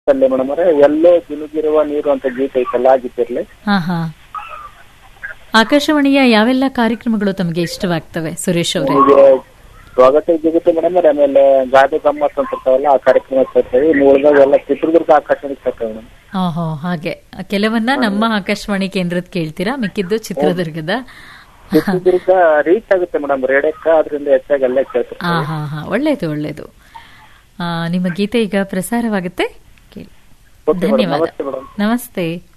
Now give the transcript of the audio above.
ಅಲ್ಲೇ ಮೇಡಮ್ ಅವರೇ ಎಲ್ಲೋ ಜಿನುಗಿರುವ ನೀರು ಅಂತ ಗೀತೆ ಐತಲ್ಲ ಆ ಗೀತೆ ಇರ್ಲಿ ಹಾ ಹಾ ಆಕಾಶವಾಣಿಯ ಯಾವೆಲ್ಲ ಕಾರ್ಯಕ್ರಮಗಳು ತಮಗೆ ಇಷ್ಟವಾಗ್ತವೆ ಸುರೇಶ್ ಅವರೇ ನಿಮಗೆ ಸ್ವಾಗತ ಜಗತ್ತು ಮೇಡಮ್ ಅವ್ರೆ ಆಮೇಲೆ ಗಾದೆ ಗಮ್ಮತ್ ಅಂತ ಇರ್ತಾವಲ್ಲ ಆ ಕಾರ್ಯಕ್ರಮ ಸೇರ್ತೇವೆ ಇನ್ನು ಉಳಿದಾಗೆಲ್ಲ ಚಿತ್ರದುರ್ಗ ಆಕಾಶವಾಣಿಗೆ ಸೇರ್ತೇವೆ ಮೇಡಮ್ ಓಹೋ ಹಾಗೆ ಕೆಲವನ್ನ ನಮ್ಮ ಆಕಾಶವಾಣಿ ಕೇಂದ್ರದ ಕೇಳ್ತೀರಾ ಮಿಕ್ಕಿದ್ದು ಚಿತ್ರದುರ್ಗದ ಚಿತ್ರದುರ್ಗ ರೀಚ್ ಆಗುತ್ತೆ ಮೇಡಮ್ ರೇಡಿಯೋಕ್ಕ ಅದರಿಂದ ಹೆಚ್ಚಾಗಿ ಅಲ್ಲೇ ಕೇಳ್ತಾರೆ ಹಾ ಹಾ ಹಾ ಒಳ್ಳೇದು ಒಳ್ಳೇದು ಆ, ನಿಮ್ಮ ಗೀತೆ ಈಗ ಪ್ರಸಾರವಾಗುತ್ತೆ ಕೇಳಿ ಓಕೆ ಮೇಡಮ್ ಧನ್ಯವಾದ ನಮಸ್ತೆ ಮೇಡಮ್ ನಮಸ್ತೆ